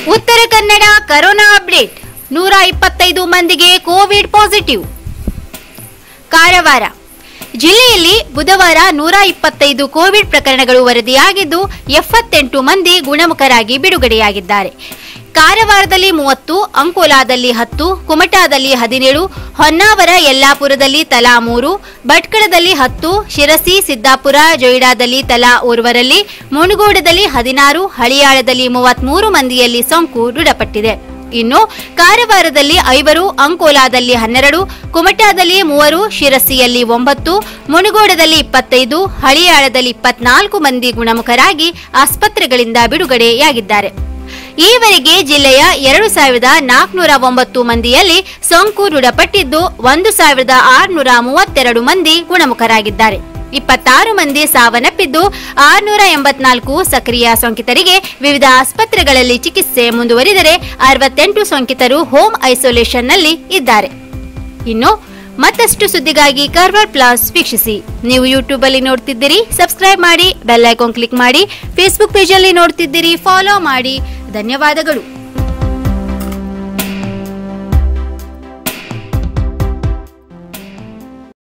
ಉತ್ತರ Kannada corona update ನೂರ ಇಪ್ಪತ್ತೈದು ಮಂದಿಗೆ ಕೋವಿಡ್ ಪಾಸಿಟಿವ್ ಕಾರವಾರ ಜಿಲ್ಲೆಯಲ್ಲಿ ಬುಧವಾರ ನೂರ ಇಪ್ಪತ್ತೈದು ಕೋವಿಡ್ ಪ್ರಕರಣಗಳು ವರದಿಯಾಗಿದ್ದು ಎಪ್ಪತ್ತೆಂಟು ಮಂದಿ ಗುಣಮುಖರಾಗಿ ಬಿಡುಗಡೆಯಾಗಿದ್ದಾರೆ ಕಾರವಾರದಲ್ಲಿ ಮೂವತ್ತು ಅಂಕೋಲಾದಲ್ಲಿ ಹತ್ತು ಕುಮಟಾದಲ್ಲಿ ಹದಿನೇಳು ಹೊನ್ನಾವರ ಯಲ್ಲಾಪುರದಲ್ಲಿ ತಲಾ ಮೂರು ಭಟ್ಕಳದಲ್ಲಿ ಹತ್ತು ಶಿರಸಿ ಸಿದ್ದಾಪುರ ಜೊಯ್ಡಾದಲ್ಲಿ ತಲಾ ಓರ್ವರಲ್ಲಿ ಮುಣಗೋಡದಲ್ಲಿ ಹದಿನಾರು ಹಳಿಯಾಳದಲ್ಲಿ ಮೂವತ್ಮೂರು ಮಂದಿಯಲ್ಲಿ ಸೋಂಕು ದೃಢಪಟ್ಟಿದೆ ಇನ್ನು ಕಾರವಾರದಲ್ಲಿ ಐವರು ಅಂಕೋಲಾದಲ್ಲಿ ಹನ್ನೆರಡು ಕುಮಟಾದಲ್ಲಿ ಮೂವರು ಶಿರಸಿಯಲ್ಲಿ ಒಂಬತ್ತು ಮುಣಗೋಡದಲ್ಲಿ ಇಪ್ಪತ್ತೈದು ಹಳಿಯಾಳದಲ್ಲಿ ಇಪ್ಪತ್ನಾಲ್ಕು ಮಂದಿ ಗುಣಮುಖರಾಗಿ ಆಸ್ಪತ್ರೆಗಳಿಂದ ಬಿಡುಗಡೆಯಾಗಿದ್ದಾರೆ ಈವರೆಗೆ ಜಿಲ್ಲೆಯ ಎರಡು ಸಾವಿರದ ನಾಲ್ಕುನೂರ ಒಂಬತ್ತು ಮಂದಿಯಲ್ಲಿ ಸೋಂಕು ದೃಢಪಟ್ಟಿದ್ದು ಒಂದು ಸಾವಿರದ ಆರುನೂರ ಮೂವತ್ತೆರಡು ಮಂದಿ ಗುಣಮುಖರಾಗಿದ್ದಾರೆ ಇಪ್ಪತ್ತಾರು ಮಂದಿ ಸಾವನ್ನಪ್ಪಿದ್ದು ಆರುನೂರ ಎಂಬತ್ನಾಲ್ಕು ಸಕ್ರಿಯ ಸೋಂಕಿತರಿಗೆ ವಿವಿಧ ಆಸ್ಪತ್ರೆಗಳಲ್ಲಿ ಚಿಕಿತ್ಸೆ ಮುಂದುವರಿದರೆ ಅರವತ್ತೆಂಟು ಸೋಂಕಿತರು ಹೋಮ್ ಐಸೋಲೇಷನ್ನಲ್ಲಿ ಇದ್ದಾರೆ ಇನ್ನು ಮತ್ತಷ್ಟು ಸುದ್ದಿಗಾಗಿ ಕಾರ್ವಾರ್ ಪ್ಲಸ್ ವೀಕ್ಷಿಸಿ ನೀವು ಯೂಟ್ಯೂಬ್ ಅಲ್ಲಿ ನೋಡ್ತಿದ್ದೀರಿ ಸಬ್ಸ್ಕ್ರೈಬ್ ಮಾಡಿ ಬೆಲ್ ಐಕಾನ್ ಕ್ಲಿಕ್ ಮಾಡಿ ಫೇಸ್ಬುಕ್ ಪೇಜ್ ಅಲ್ಲಿ ನೋಡ್ತಿದ್ದೀರಿ ಫಾಲೋ ಮಾಡಿ ಧನ್ಯವಾದಗಳು